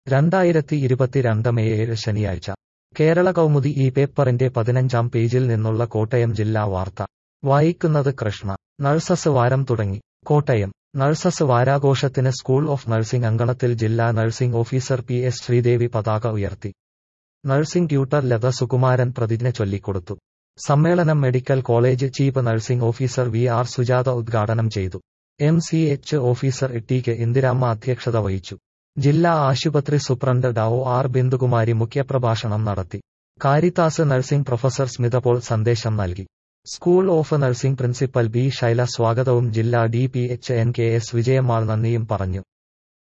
രണ്ടായിരത്തി ഇരുപത്തിരണ്ട് മെയ് ഏഴ് ശനിയാഴ്ച കേരള കൗമുദി ഈ പേപ്പറിന്റെ പതിനഞ്ചാം പേജിൽ നിന്നുള്ള കോട്ടയം ജില്ലാ വാർത്ത വായിക്കുന്നത് കൃഷ്ണ നഴ്സസ് വാരം തുടങ്ങി കോട്ടയം നഴ്സസ് വാരാഘോഷത്തിന് സ്കൂൾ ഓഫ് നഴ്സിംഗ് അങ്കണത്തിൽ ജില്ലാ nursing officer P S Sreedevi പതാക ഉയർത്തി നഴ്സിംഗ് ട്യൂട്ടർ ലത സുകുമാരൻ പ്രതിജ്ഞ ചൊല്ലിക്കൊടുത്തു സമ്മേളനം medical college chief nursing officer V R Sujatha ഉദ്ഘാടനം ചെയ്തു M C H officer T K Indiramma അധ്യക്ഷത വഹിച്ചു ജില്ലാ ആശുപത്രി സൂപ്രണ്ട് ഡോ ആർ ബിന്ദുകുമാരി മുഖ്യപ്രഭാഷണം നടത്തി Caritas nursing professor Smitha Paul സന്ദേശം നൽകി school of nursing principal B Shaila സ്വാഗതവും ജില്ലാ D P H N K S Vijayammal നന്ദിയും പറഞ്ഞു